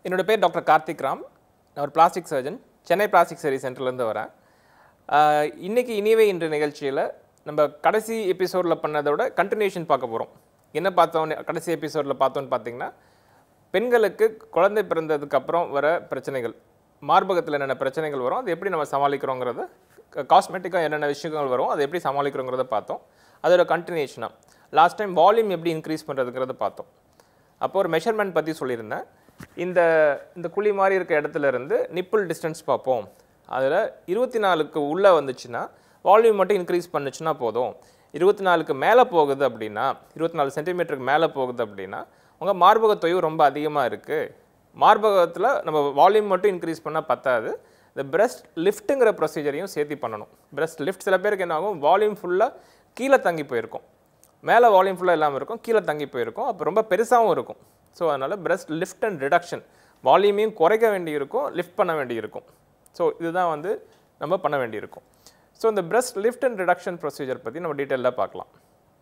என்னோட பேர் டாக்டர் கார்த்திக் ராம் நான் ஒரு plastic surgeon Chennai plastic surgery சென்டர்லேருந்து வரேன் ஆஹ் இன்னைக்கு இனியவே இன்று நிகழ்ச்சியில் நம்ம கடைசி எபிசோடில் பண்ணதோட கண்டினியூஷன் பார்க்க போகிறோம் என்ன பார்த்தோம் கடைசி எபிசோடில் பார்த்தோன்னு பார்த்தீங்கன்னா பெண்களுக்கு குழந்தை பிறந்ததுக்கு அப்புறம் வர பிரச்சனைகள் மார்பகத்தில் என்னென்ன பிரச்சனைகள் வரும் அது எப்படி நம்ம சமாளிக்கிறோங்கிறத காஸ்மெட்டிக்காக என்னென்ன விஷயங்கள் வரும் அதை எப்படி சமாளிக்கிறோங்கிறத பார்த்தோம் அதோட கண்டினியூஷனாக லாஸ்ட் டைம் வால்யூம் எப்படி இன்க்ரீஸ் பண்ணுறதுங்கிறத பார்த்தோம் அப்போ ஒரு மெஷர்மெண்ட் பற்றி சொல்லியிருந்தேன் இந்த இந்த குழி மாதிரி இருக்க இடத்துல இருந்து நிப்பிள் டிஸ்டன்ஸ் பார்ப்போம் அதில் இருபத்தி நாலுக்கு உள்ளே வந்துச்சுன்னா வால்யூம் மட்டும் இன்க்ரீஸ் பண்ணுச்சுன்னா போதும் இருபத்தி நாலுக்கு மேலே போகுது அப்படின்னா இருபத்தி நாலு சென்டிமீட்டருக்கு மேலே போகுது அப்படின்னா உங்கள் மார்பக தொய்வு ரொம்ப அதிகமாக இருக்குது மார்பகத்தில் நம்ம வால்யூம் மட்டும் இன்க்ரீஸ் பண்ணால் பத்தாது இந்த பிரஸ்ட் லிஃப்ட்டுங்கிற ப்ரொசீஜரையும் சேர்த்து பண்ணணும் பிரஸ்ட் லிஃப்ட் சில பேருக்கு என்ன ஆகும் வால்யூம் ஃபுல்லாக கீழே தங்கி போயிருக்கும் மேலே வால்யூம் ஃபுல்லாக இல்லாமல் இருக்கும் கீழே தங்கி போயிருக்கும் அப்போ ரொம்ப பெருசாகவும் இருக்கும் ஸோ அதனால் பிரஸ்ட் லிஃப்ட் அண்ட் ரிடக்ஷன் வால்யூமையும் குறைக்க வேண்டியிருக்கும் லிஃப்ட் பண்ண வேண்டியிருக்கும் ஸோ இதுதான் வந்து நம்ம பண்ண வேண்டியிருக்கும் ஸோ இந்த breast lift and reduction procedure பற்றி நம்ம டீட்டெயிலாக பார்க்கலாம்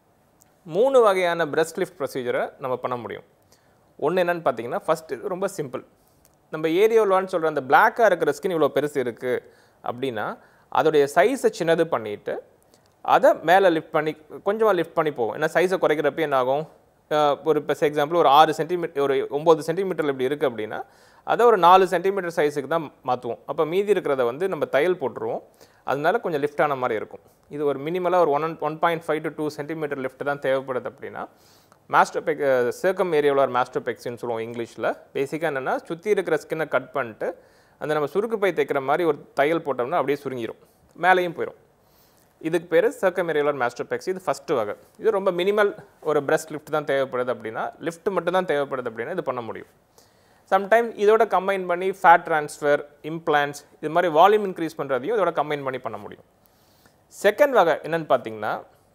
மூணு வகையான பிரஸ்ட் லிஃப்ட் ப்ரொசீஜரை நம்ம பண்ண முடியும் ஒன்று என்னன்னு பார்த்தீங்கன்னா ஃபஸ்ட்டு ரொம்ப சிம்பிள் நம்ம ஏரியோலான்னு சொல்கிற அந்த பிளாக்காக இருக்கிற ஸ்கின் இவ்வளோ பெருசு இருக்குது அப்படின்னா அதோடைய சைஸை சின்னது பண்ணிவிட்டு அதை மேலே லிஃப்ட் பண்ணி கொஞ்சமாக லிஃப்ட் பண்ணி போகும் ஏன்னா சைஸை குறைக்கிறப்ப என்ன ஆகும் அஹ் ஒரு இப்போ எக்ஸாம்பிள் ஒரு ஆறு சென்டிமீட்டர் ஒரு ஒம்பது சென்டிமீட்டர் இப்படி இருக்குது அப்படின்னா அதை ஒரு நாலு சென்டிமீட்டர் சைஸுக்கு தான் மாற்றுவோம் அப்போ மீதி இருக்கிறத வந்து நம்ம தையல் போட்டுருவோம் அதனால கொஞ்சம் லிஃப்ட் ஆன மாதிரி இருக்கும் இது ஒரு மினிமலாக ஒரு one one point five to two centimetre lift தான் தேவைப்படுது அப்படின்னா மாஸ்டோபெக் சேக்கம் ஏரியாவில் மாஸ்டோபெக்ஸ்ன்னு சொல்லுவோம் இங்கிலீஷில் பேசிக்காக என்னென்னா சுற்றி இருக்கிற ஸ்கின்னை கட் பண்ணிட்டு அந்த நம்ம சுருக்கு பை தைக்கிற மாதிரி ஒரு தையல் போட்டோம்னா அப்படியே சுருங்கிரும் மேலேயும் போயிடும் இதுக்கு பேர் சர்க்கமெரியுலர் மாஸ்டோபெக்ஸ் இது ஃபஸ்ட்டு வகை இது ரொம்ப மினிமல் ஒரு பிரஸ்ட் லிஃப்ட் தான் தேவைப்படுது அப்படின்னா லிஃப்ட் மட்டும் தான் தேவைப்படுது அப்படின்னா இது பண்ண முடியும் சம்டைம் இதோட கம்பைன் பண்ணி ஃபேட் ட்ரான்ஸ்ஃபர் இம்ப்ளான்ஸ் இது மாதிரி வால்யூம் இன்க்ரீஸ் பண்ணுறதையும் இதோட கம்பைன் பண்ணி பண்ண முடியும் செகண்ட் வகை என்னன்னு பார்த்தீங்கன்னா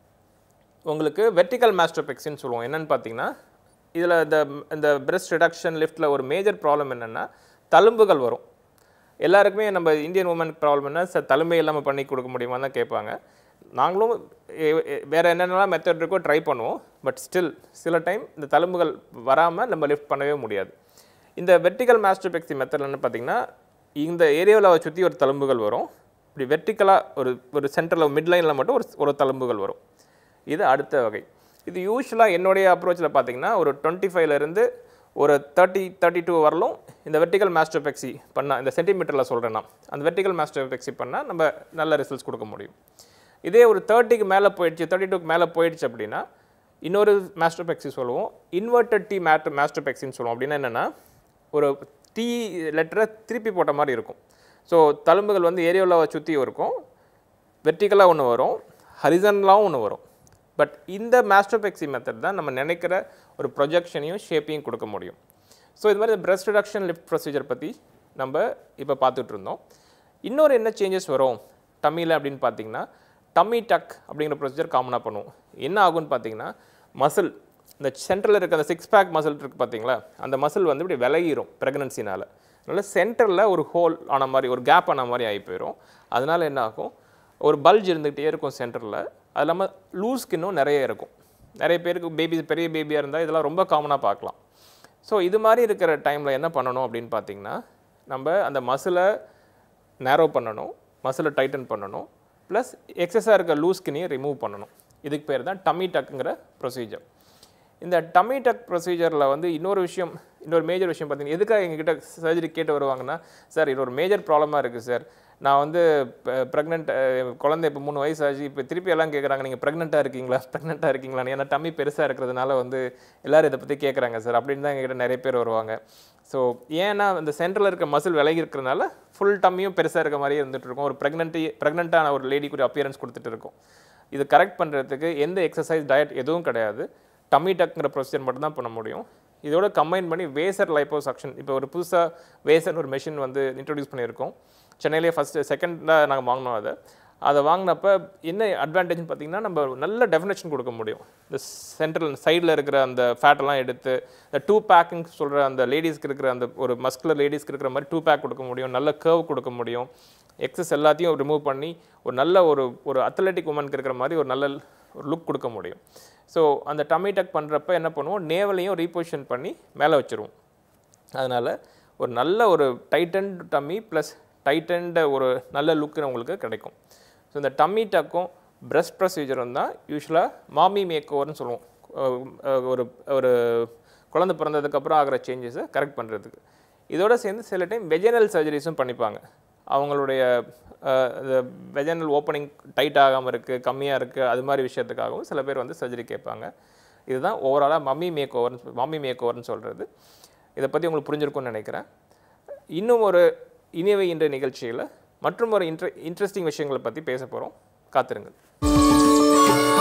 உங்களுக்கு வெர்டிக்கல் மாஸ்டோபெக்ஸ்ன்னு சொல்லுவோம் என்னன்னு பார்த்தீங்கன்னா இதில் இந்த இந்த பிரஸ்ட் ரிடக்ஷன் லிஃப்ட்டில் ஒரு மேஜர் ப்ராப்ளம் என்னென்னா தழும்புகள் வரும் எல்லாருக்குமே நம்ம இந்தியன் உமனுக்கு ப்ராப்ளம் என்ன சார் தழும்பை இல்லாமல் பண்ணி கொடுக்க முடியுமான்னு தான் கேட்பாங்க நாங்களும் எ- எ- வேறு என்னென்னலாம் மெத்தட் இருக்கோ ட்ரை பண்ணுவோம் பட் ஸ்டில் சில டைம் இந்த தழும்புகள் வராமல் நம்ம லிஃப்ட் பண்ணவே முடியாது இந்த வெர்டிக்கல் மாஸ்டோபெக்சி மெத்தட் என்ன பார்த்தீங்கன்னா இந்த ஏரியாவில் சுற்றி ஒரு தழும்புகள் வரும் இப்படி வெர்டிக்கலாக ஒரு ஒரு சென்டரில் மிட் லைனில் மட்டும் ஒரு ஒரு தழும்புகள் வரும் இது அடுத்த வகை இது யூஸ்வலாக என்னுடைய அப்ரோச்சில் பார்த்தீங்கன்னா ஒரு டுவெண்ட்டி ஃபைவ்லேருந்து ஒரு தேர்ட்டி தேர்ட்டி டூ வரலும் இந்த வெர்டிக்கல் மாஸ்டோபெக்சி பண்ணால் இந்த சென்டிமீட்டரில் சொல்கிறேன் நான் அந்த வெர்டிக்கல் மாஸ்டோபெக்சி பண்ணால் நம்ம நல்ல ரிசல்ட்ஸ் கொடுக்க முடியும் இதே ஒரு தேர்ட்டிக்கு மேலே போயிடுச்சு தேர்ட்டி டூக்கு மேலே போயிடுச்சு அப்படின்னா இன்னொரு மாஸ்டோபெக்சி சொல்லுவோம் இன்வெர்டட் டி மேட் மாஸ்டோபெக்சின்னு சொல்லுவோம் அப்படின்னா என்னென்னா ஒரு டி லெட்டரை திருப்பி போட்ட மாதிரி இருக்கும் ஸோ தழும்புகள் வந்து ஏரியாவில் சுற்றி இருக்கும் வெர்டிக்கலாக ஒன்று வரும் ஹரிசன்லாவும் ஒன்று வரும் பட் இந்த மாஸ்டோபெக்சி மெத்தட் தான் நம்ம நினைக்கிற ஒரு ப்ரொஜெக்ஷனையும் ஷேப்பையும் கொடுக்க முடியும் ஸோ இது மாதிரி பிரஸ்ட் ரிடக்ஷன் லிஃப்ட் ப்ரொசீஜர் பற்றி நம்ம இப்போ பார்த்துட்டு இருந்தோம் இன்னொரு என்ன சேஞ்சஸ் வரும் டம்மியில் அப்படின்னு பார்த்தீங்கன்னா டம்மி டக் அப்படிங்கிற ப்ரொசீஜர் காமனாக பண்ணுவோம் என்ன ஆகும்னு பார்த்தீங்கன்னா மசில் இந்த சென்டரில் இருக்க அந்த சிக்ஸ் பேக் மசில் இருக்குது பார்த்தீங்களா அந்த மசில் வந்து இப்படி விலகிரும் ப்ரெக்னன்சினால் அதனால் சென்டரில் ஒரு ஹோல் ஆன மாதிரி ஒரு கேப் ஆன மாதிரி ஆகி போயிடும் அதனால் என்ன ஆகும் ஒரு பல்ஜ் இருந்துகிட்டே இருக்கும் சென்டரில் அது இல்லாமல் லூஸ் ஸ்கின்னும் நிறைய இருக்கும் நிறைய பேருக்கு பேபி பெரிய பேபியாக இருந்தால் இதெல்லாம் ரொம்ப காமனாக பார்க்கலாம் ஸோ இது மாதிரி இருக்கிற டைமில் என்ன பண்ணணும் அப்படின்னு பார்த்தீங்கன்னா நம்ம அந்த மசிலை நேரோ பண்ணணும் மசிலை டைட்டன் பண்ணணும் ப்ளஸ் எக்ஸஸாக இருக்க லூஸ் ஸ்கின்னையும் ரிமூவ் பண்ணணும் இதுக்கு பேர் தான் டம்மி டக்குங்கிற ப்ரொசீஜர் இந்த டம்மி டக் ப்ரொசீஜரில் வந்து இன்னொரு விஷயம் இன்னொரு மேஜர் விஷயம் பார்த்தீங்கன்னா எதுக்காக எங்ககிட்ட சர்ஜரி கேட்டு வருவாங்கன்னா சார் இது ஒரு மேஜர் ப்ராப்ளமாக இருக்குது சார் நான் வந்து ப்ரெக்னென்ட் குழந்தை இப்போ மூணு வயசு ஆச்சு இப்போ திருப்பி எல்லாம் கேட்குறாங்க நீங்கள் ப்ரெக்னெண்ட்டாக இருக்கீங்களா ப்ரெக்னெண்ட்டாக இருக்கீங்களா ஏன்னா டம்மி பெருசாக இருக்கிறதுனால வந்து எல்லாரும் இதை பற்றி கேட்குறாங்க சார் அப்படின்னு தான் எங்ககிட்ட நிறைய பேர் வருவாங்க ஸோ ஏன்னா இந்த சென்டரில் இருக்க மசில் விலகி இருக்கிறதுனால ஃபுல் டம்மியும் பெருசாக இருக்க மாதிரியே இருந்துட்டு இருக்கும் ஒரு ப்ரெக்னென்ட்டி ப்ரெக்னெண்ட்டான ஒரு லேடிக்கு ஒரு அப்பியரன்ஸ் கொடுத்துட்டு இருக்கும் இது கரெக்ட் பண்ணுறதுக்கு எந்த எக்ஸசைஸ் டயட் எதுவும் கிடையாது டம்மி டக்குங்கிற ப்ரொசீஜர் மட்டும் தான் பண்ண முடியும் இதோட கம்பைன் பண்ணி வேசர் லைப்போசக்ஷன் இப்போ ஒரு புதுசாக வேசர் ஒரு மெஷின் வந்து இன்ட்ரடியூஸ் பண்ணியிருக்கோம் சென்னையிலே ஃபஸ்ட்டு செகண்டாக நாங்கள் வாங்கினோம் அதை அதை வாங்கினப்ப என்ன அட்வான்டேஜ்னு பார்த்தீங்கன்னா நம்ம நல்ல டெஃபினேஷன் கொடுக்க முடியும் இந்த சென்ட்ரல் சைடில் இருக்கிற அந்த ஃபேட்டெல்லாம் எடுத்து இந்த டூ பேக்கிங் சொல்கிற அந்த லேடிஸ்க்கு இருக்கிற அந்த ஒரு மஸ்குலர் லேடிஸ்க்கு இருக்கிற மாதிரி டூ பேக் கொடுக்க முடியும் நல்ல கர்வ் கொடுக்க முடியும் எக்ஸஸ் எல்லாத்தையும் ரிமூவ் பண்ணி ஒரு நல்ல ஒரு ஒரு அத்லெட்டிக் உமனுக்கு இருக்கிற மாதிரி ஒரு நல்ல ஒரு லுக் கொடுக்க முடியும் ஸோ அந்த டம்மி டக் பண்ணுறப்ப என்ன பண்ணுவோம் நேவலையும் ரீபொசிஷன் பண்ணி மேலே வச்சுருவோம் அதனால் ஒரு நல்ல ஒரு டைட்டன்ட் டம்மி ப்ளஸ் டைட்டன்ட ஒரு நல்ல லுக்கு உங்களுக்கு கிடைக்கும் ஸோ இந்த டம்மி டக்கும் பிரஸ்ட் ப்ரொசீஜரும் தான் யூஸ்வலாக மாமி மேக் ஓவர்னு சொல்லுவோம் அஹ் அஹ் ஒரு ஒரு குழந்தை பிறந்ததுக்கப்புறம் ஆகிற சேஞ்சஸை கரெக்ட் பண்ணுறதுக்கு இதோட சேர்ந்து சில டைம் வெஜனல் சர்ஜரிஸும் பண்ணிப்பாங்க அவங்களுடைய இந்த வெஜனல் ஓப்பனிங் டைட் ஆகாமல் இருக்குது கம்மியாக இருக்குது அது மாதிரி விஷயத்துக்காகவும் சில பேர் வந்து சர்ஜரி கேட்பாங்க இதுதான் ஓவராலாக மம்மி மேக் ஓவர்னு மம்மி மேக் ஓவர்னு சொல்கிறது இதை பற்றி உங்களுக்கு புரிஞ்சிருக்கும்னு நினைக்கிறேன் இன்னும் ஒரு இனியவை இன்ற நிகழ்ச்சியில் மற்றும் ஒரு இன்ட்ர இன்ட்ரெஸ்டிங் விஷயங்களை பற்றி பேச போகிறோம் காத்திருங்கள்